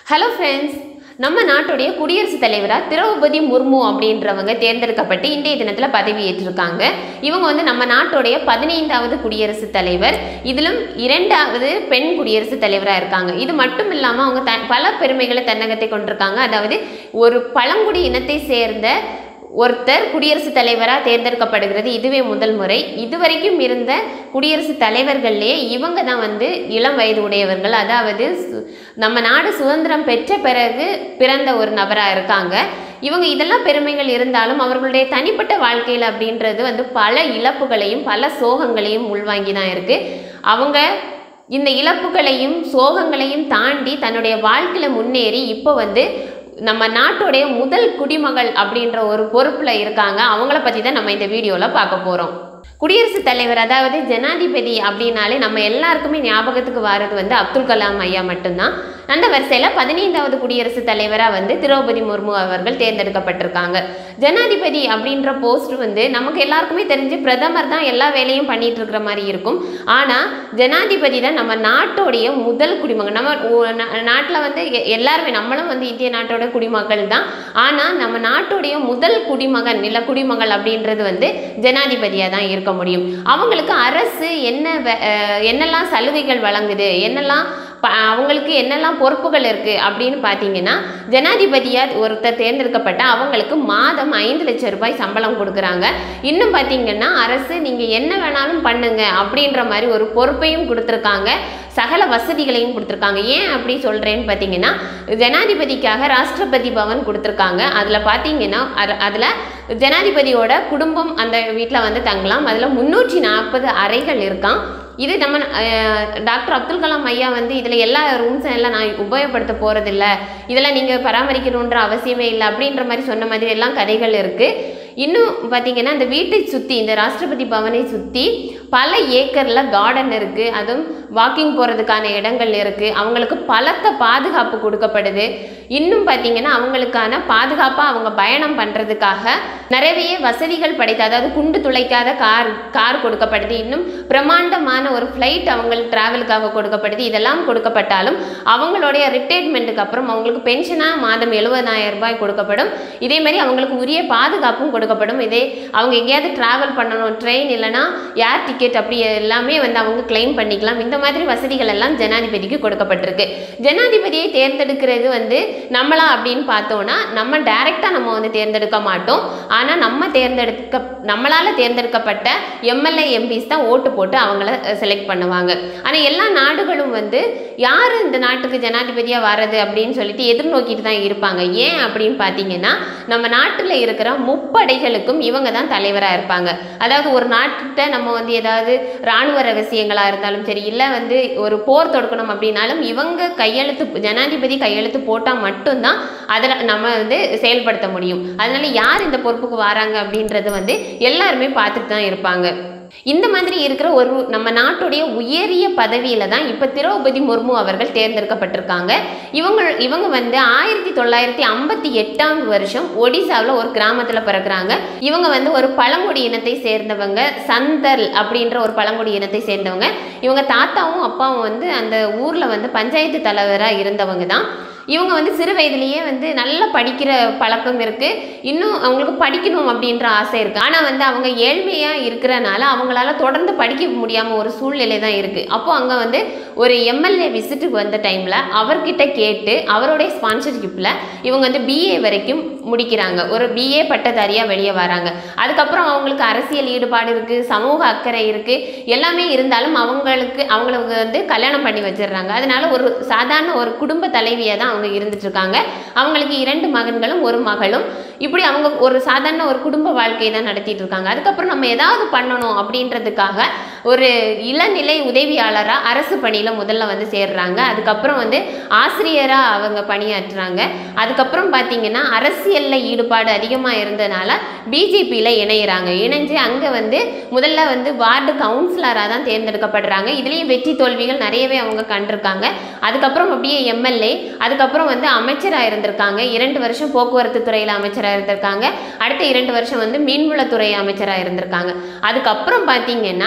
hello friends நம்ம நாட்டுடைய குடியரசுத் தலைவராக திரௌபதி முர்மு அப்படின்றவங்க தேர்ந்தெடுக்கப்பட்டு இன்றைய தினத்தில் பதவி ஏற்றிருக்காங்க இவங்க வந்து நம்ம நாட்டுடைய பதினைந்தாவது குடியரசுத் தலைவர் இதிலும் இரண்டாவது பெண் குடியரசுத் தலைவராக இருக்காங்க இது மட்டும் இல்லாமல் அவங்க த பல பெருமைகளை தன்னகத்தை கொண்டிருக்காங்க அதாவது ஒரு பழங்குடி இனத்தை சேர்ந்த ஒருத்தர் குடியரசுத் தலைவராக தேர்ந்தெடுக்கப்படுகிறது இதுவே முதல் முறை இதுவரைக்கும் இருந்த குடியரசுத் தலைவர்கள்லேயே இவங்க தான் வந்து இளம் வயது உடையவர்கள் அதாவது சு- நம்ம நாடு சுதந்திரம் பெற்ற பிறகு பிறந்த ஒரு நபராக இருக்காங்க இவங்க இதெல்லாம் பெருமைகள் இருந்தாலும் அவர்களுடைய தனிப்பட்ட வாழ்க்கையில் அப்படின்றது வந்து பல இழப்புகளையும் பல சோகங்களையும் உள்வாங்கி தான் இருக்குது அவங்க இந்த இழப்புகளையும் சோகங்களையும் தாண்டி தன்னுடைய வாழ்க்கையில் முன்னேறி இப்போ வந்து நம்ம நாட்டுடைய முதல் குடிமகள் அப்படின்ற ஒரு பொறுப்பில் இருக்காங்க அவங்கள பற்றி தான் நம்ம இந்த வீடியோவில் பார்க்க போகிறோம் குடியரசுத் தலைவர் அதாவது ஜனாதிபதி அப்படின்னாலே நம்ம எல்லாருக்குமே ஞாபகத்துக்கு வர்றது வந்து அப்துல் கலாம் ஐயா மட்டும்தான் அந்த வரிசையில் பதினைந்தாவது குடியரசுத் தலைவராக வந்து திரௌபதி முர்மு அவர்கள் தேர்ந்தெடுக்கப்பட்டிருக்காங்க ஜனாதிபதி அப்படின்ற போஸ்ட் வந்து நமக்கு எல்லாருக்குமே தெரிஞ்சு பிரதமர் தான் எல்லா வேலையும் பண்ணிட்டு இருக்கிற மாதிரி இருக்கும் ஆனால் ஜனாதிபதி தான் நம்ம நாட்டோடைய முதல் குடிமகன் நம்ம நாட்டில் வந்து எ- எல்லாருமே நம்மளும் வந்து இந்திய நாட்டோட குடிமக்கள் தான் ஆனால் நம்ம நாட்டுடைய முதல் குடிமகன் இல்லை குடிமகள் அப்படின்றது வந்து ஜனாதிபதியாக தான் இருக்க முடியும் அவங்களுக்கு அரசு என்ன வே- அஹ் என்னெல்லாம் சலுகைகள் வழங்குது என்னெல்லாம் ப- அவங்களுக்கு என்னெல்லாம் பொறுப்புகள் இருக்குது அப்படின்னு பார்த்தீங்கன்னா ஜனாதிபதியாக ஒருத்தர் தேர்ந்தெடுக்கப்பட்ட அவங்களுக்கு மாதம் ஐந்து லட்சம் ரூபாய் சம்பளம் கொடுக்குறாங்க இன்னும் பார்த்தீங்கன்னா அரசு நீங்கள் என்ன வேணாலும் பண்ணுங்க அப்படின்ற மாதிரி ஒரு பொறுப்பையும் கொடுத்துருக்காங்க சகல வசதிகளையும் கொடுத்துருக்காங்க ஏன் அப்படி சொல்கிறேன்னு பார்த்தீங்கன்னா ஜனாதிபதிக்காக ராஷ்டிரபதி பவன் கொடுத்துருக்காங்க அதில் பார்த்தீங்கன்னா அதில் ஜனாதிபதியோட குடும்பம் அந்த வீட்டில் வந்து தங்கலாம் அதில் முந்நூற்றி நாற்பது அறைகள் இருக்கான் இது நம்ம அஹ், டாக்டர் அப்துல் கலாம் ஐயா வந்து இதில் எல்லா ரூம்ஸும் எல்லாம் நான் உபயோகப்படுத்த போகிறதில்ல இதெல்லாம் நீங்கள் பராமரிக்கணுன்ற அவசியமே இல்லை அப்படின்ற மாதிரி சொன்ன மாதிரி எல்லாம் கதைகள் இருக்குது இன்னும் பார்த்தீங்கன்னா இந்த வீட்டை சுற்றி இந்த ராஷ்டிரபதி பவனை சுற்றி பல ஏக்கரில் கார்டன் இருக்குது அதுவும் வாக்கிங் போகிறதுக்கான இடங்கள் இருக்குது அவங்களுக்கு பலத்த பாதுகாப்பு கொடுக்கப்படுது இன்னும் பார்த்தீங்கன்னா அவங்களுக்கான பாதுகாப்பாக அவங்க பயணம் பண்ணுறதுக்காக நிறைய வசதிகள் படைத்த அதாவது குண்டு துளைக்காத கார் கார் கொடுக்கப்படுது இன்னும் பிரம்மாண்டமான ஒரு ஃப்ளைட் அவங்க ட்ராவலுக்காக கொடுக்கப்படுது இதெல்லாம் கொடுக்கப்பட்டாலும் அவங்களுடைய ரிட்டையர்மெண்ட்டுக்கு அப்புறம் அவங்களுக்கு பென்ஷனாக மாதம் எழுபதாயிரம் ரூபாய் கொடுக்கப்படும் இதே மாதிரி அவங்களுக்கு உரிய பாதுகாப்பும் கொடுக்கப்படும் இதே அவங்க எங்கேயாவது ட்ராவல் பண்ணணும் ட்ரெயின் இல்லைன்னா ஏர் டிக்கெட் அப்படி எல்லாமே வந்து அவங்க கிளைம் பண்ணிக்கலாம் இந்த மாதிரி வசதிகள் எல்லாம் ஜனாதிபதிக்கு கொடுக்கப்பட்டிருக்கு ஜனாதிபதியை தேர்ந்தெடுக்கிறது வந்து நம்மளா அப்படின்னு பார்த்தோன்னா நம்ம டைரெக்டாக நம்ம வந்து தேர்ந்தெடுக்க மாட்டோம் ஆனால் நம்ம தேர்ந்தெடுக்க நம்மளால் தேர்ந்தெடுக்கப்பட்ட எம்எல்ஏ எம்பிஸ் தான் ஓட்டு போட்டு அவங்கள செலக்ட் பண்ணுவாங்க ஆனால் எல்லா நாடுகளும் வந்து யார் இந்த நாட்டுக்கு ஜனாதிபதியாக வர்றது அப்படின்னு சொல்லிட்டு எதிர்நோக்கிட்டு தான் இருப்பாங்க ஏன் அப்படின்னு பார்த்தீங்கன்னா நம்ம நாட்டில் இருக்கிற முப்படைகளுக்கும் இவங்க தான் தலைவராக இருப்பாங்க அதாவது ஒரு நாட்டை நம்ம வந்து ஏதாவது இராணுவ ரகசியங்களாக இருந்தாலும் சரி இல்லை வந்து ஒரு போர் தொடுக்கணும் அப்படின்னாலும் இவங்க கையெழுத்து ஜனாதிபதி கையெழுத்து போட்டால் மட்டும்தான் அதில் நம்ம வந்து செயல்படுத்த முடியும் அதனால யார் இந்த பொறுப்புக்கு வராங்க அப்படின்றது வந்து எல்லாருமே பார்த்துட்டு தான் இருப்பாங்க இந்த மாதிரி இருக்கிற ஒரு நம்ம நாட்டுடைய உயரிய பதவியில தான் இப்போ திரௌபதி முர்மு அவர்கள் தேர்ந்தெடுக்கப்பட்டிருக்காங்க இவங்க இவங்க வந்து ஆயிரத்தி தொள்ளாயிரத்தி ஐம்பத்தி எட்டாம் வருஷம் ஒடிசாவில் ஒரு கிராமத்தில் பிறக்குறாங்க இவங்க வந்து ஒரு பழங்குடி இனத்தை சேர்ந்தவங்க சந்தல் அப்படின்ற ஒரு பழங்குடி இனத்தை சேர்ந்தவங்க இவங்க தாத்தாவும் அப்பாவும் வந்து அந்த ஊரில் வந்து பஞ்சாயத்து தலைவராக இருந்தவங்க தான் இவங்க வந்து சிறு வயதிலேயே வந்து நல்லா படிக்கிற பழக்கம் இருக்குது இன்னும் அவங்களுக்கு படிக்கணும் அப்படின்ற ஆசை இருக்குது ஆனால் வந்து அவங்க ஏழ்மையாக இருக்கிறனால அவங்களால தொடர்ந்து படிக்க முடியாமல் ஒரு சூழ்நிலை தான் இருக்குது அப்போ அங்கே வந்து ஒரு எம்எல்ஏ விசிட்டுக்கு வந்த டைமில் அவர்கிட்ட கேட்டு அவருடைய ஸ்பான்சர்ஷிப்பில் இவங்க வந்து பிஏ வரைக்கும் முடிக்கிறாங்க ஒரு பிஏ பட்டதாரியாக வெளியே வராங்க அதுக்கப்புறம் அவங்களுக்கு அரசியல் ஈடுபாடு இருக்குது சமூக அக்கறை இருக்குது எல்லாமே இருந்தாலும் அவங்களுக்கு அவங்களுக்கு வந்து கல்யாணம் பண்ணி வச்சிடுறாங்க அதனால ஒரு சாதாரண ஒரு குடும்ப தலைவியாக தான் அவங்க இருந்துட்டு இருக்காங்க அவங்களுக்கு இரண்டு மகன்களும் ஒரு மகளும் இப்படி அவங்க ஒரு சாதாரண ஒரு குடும்ப வாழ்க்கையை தான் நடத்திட்டு இருக்காங்க அதுக்கப்புறம் நம்ம ஏதாவது பண்ணணும் அப்படின்றதுக்காக ஒரு இளநிலை உதவியாளராக அரசு பணியில் முதல்ல வந்து சேர்றாங்க அதுக்கப்புறம் வந்து ஆசிரியராக அவங்க பணியாற்றுறாங்க அதுக்கப்புறம் பார்த்தீங்கன்னா அரசியலில் ஈடுபாடு அதிகமாக இருந்தனால பிஜேபியில் இணையிறாங்க இணைஞ்சு அங்கே வந்து முதல்ல வந்து வார்டு கவுன்சிலராக தான் தேர்ந்தெடுக்கப்படுறாங்க இதுலேயும் வெற்றி தோல்விகள் நிறையவே அவங்க கண்டிருக்காங்க அதுக்கப்புறம் அப்படியே எம்எல்ஏ அதுக்கப்புறம் வந்து அமைச்சராக இருந்திருக்காங்க இரண்டு வருஷம் போக்குவரத்து துறையில் அமைச்சராக இருந்திருக்காங்க அடுத்த இரண்டு வருஷம் வந்து மீன்வளத்துறை அமைச்சராக இருந்திருக்காங்க அதுக்கப்புறம் பார்த்தீங்கன்னா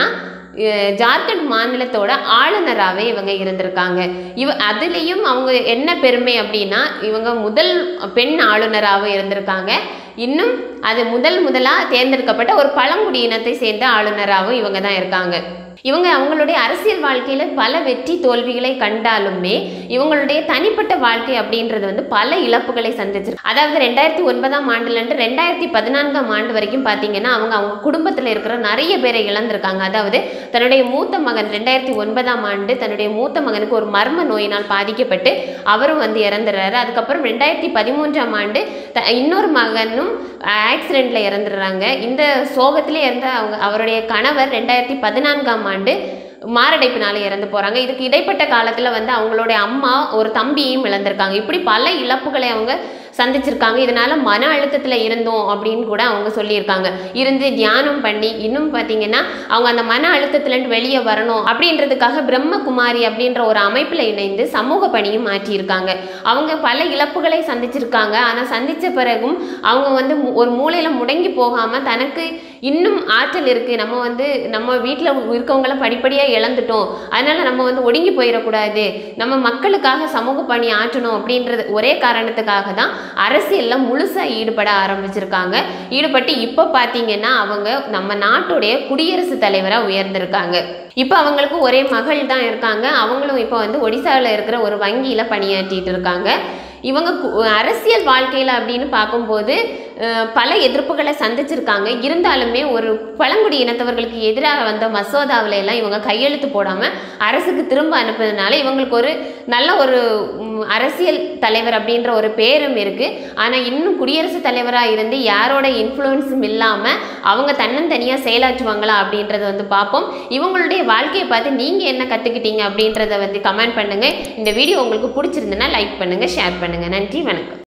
அஹ், ஜார்க்கண்ட் மாநிலத்தோட ஆளுநராகவே இவங்க இருந்திருக்காங்க இவ அதுலேயும் அவங்க என்ன பெருமை அப்படின்னா இவங்க முதல் பெண் ஆளுநராகவும் இருந்திருக்காங்க இன்னும் அது முதல் முதலாக தேர்ந்தெடுக்கப்பட்ட ஒரு பழங்குடியினத்தை சேர்ந்த ஆளுநராகவும் இவங்க தான் இருக்காங்க இவங்க அவங்களுடைய அரசியல் வாழ்க்கையில் பல வெற்றி தோல்விகளை கண்டாலுமே இவங்களுடைய தனிப்பட்ட வாழ்க்கை அப்படின்றது வந்து பல இழப்புகளை சந்திச்சிருக்கு அதாவது ரெண்டாயிரத்தி ஒன்பதாம் ஆண்டுலேருந்து ரெண்டாயிரத்தி பதினான்காம் ஆண்டு வரைக்கும் பார்த்தீங்கன்னா அவங்க அவங்க குடும்பத்தில் இருக்கிற நிறைய பேரை இழந்திருக்காங்க அதாவது தன்னுடைய மூத்த மகன் ரெண்டாயிரத்தி ஒன்பதாம் ஆண்டு தன்னுடைய மூத்த மகனுக்கு ஒரு மர்ம நோயினால் பாதிக்கப்பட்டு அவரும் வந்து இறந்துடுறாரு அதுக்கப்புறம் ரெண்டாயிரத்தி பதிமூன்றாம் ஆண்டு த இன்னொரு மகனும் ஆக்சிடெண்ட்டில் இறந்துடுறாங்க இந்த சோகத்திலே இறந்த அவங்க அவருடைய கணவர் ரெண்டாயிரத்தி பதினான்காம் ஆண்டு மாரடைப்பினால இறந்து போகிறாங்க இதுக்கு இடைப்பட்ட காலத்தில் வந்து அவங்களுடைய அம்மா ஒரு தம்பியையும் இழந்திருக்காங்க இப்படி பல இழப்புகளை அவங்க சந்திச்சிருக்காங்க இதனால மன அழுத்தத்தில் இருந்தோம் அப்படின்னு கூட அவங்க சொல்லியிருக்காங்க இருந்து தியானம் பண்ணி இன்னும் பார்த்தீங்கன்னா அவங்க அந்த மன அழுத்தத்துலேருந்து வெளியே வரணும் அப்படின்றதுக்காக பிரம்மகுமாரி அப்படின்ற ஒரு அமைப்பில் இணைந்து சமூக பணியும் மாற்றியிருக்காங்க அவங்க பல இழப்புகளை சந்திச்சிருக்காங்க ஆனால் சந்தித்த பிறகும் அவங்க வந்து மு- ஒரு மூலையில் முடங்கி போகாமல் தனக்கு இன்னும் ஆற்றல் இருக்குது நம்ம வந்து நம்ம வீட்டில் இருக்கவங்கள படிப்படியாக இழந்துட்டோம் அதனால் நம்ம வந்து ஒடுங்கி போயிடக்கூடாது நம்ம மக்களுக்காக சமூக பணி ஆற்றணும் அப்படின்றது ஒரே காரணத்துக்காக தான் அரசியலில் முழுசாக ஈடுபட ஆரம்பிச்சிருக்காங்க ஈடுபட்டு இப்போ பார்த்தீங்கன்னா அவங்க நம்ம நாட்டுடைய குடியரசுத் தலைவராக உயர்ந்திருக்காங்க இப்போ அவங்களுக்கு ஒரே மகள் தான் இருக்காங்க அவங்களும் இப்போ வந்து ஒடிசாவில் இருக்கிற ஒரு வங்கியில் பணியாற்றிட்டு இருக்காங்க இவங்க கு- அரசியல் வாழ்க்கையில் அப்படின்னு பார்க்கும்போது அஹ், பல எதிர்ப்புகளை சந்திச்சிருக்காங்க இருந்தாலுமே ஒரு பழங்குடி இனத்தவர்களுக்கு எதிராக வந்த மசோதாவுல எல்லாம் இவங்க கையெழுத்து போடாமல் அரசுக்கு திரும்ப அனுப்புறதுனால இவங்களுக்கு ஒரு நல்ல ஒரு ம், அரசியல் தலைவர் அப்படின்ற ஒரு பேரும் இருக்குது ஆனால் இன்னும் குடியரசுத் தலைவராக இருந்து யாரோட இன்ஃப்ளூயன்ஸும் இல்லாமல் அவங்க தன்னந்தனியாக செயலாற்றுவாங்களா அப்படின்றத வந்து பார்ப்போம் இவங்களுடைய வாழ்க்கையை பார்த்து நீங்கள் என்ன கற்றுக்கிட்டீங்க அப்படின்றத வந்து கமெண்ட் பண்ணுங்கள் இந்த வீடியோ உங்களுக்கு பிடிச்சிருந்துன்னா லைக் பண்ணுங்கள் ஷேர் பண்ணுங்கள் நன்றி வணக்கம்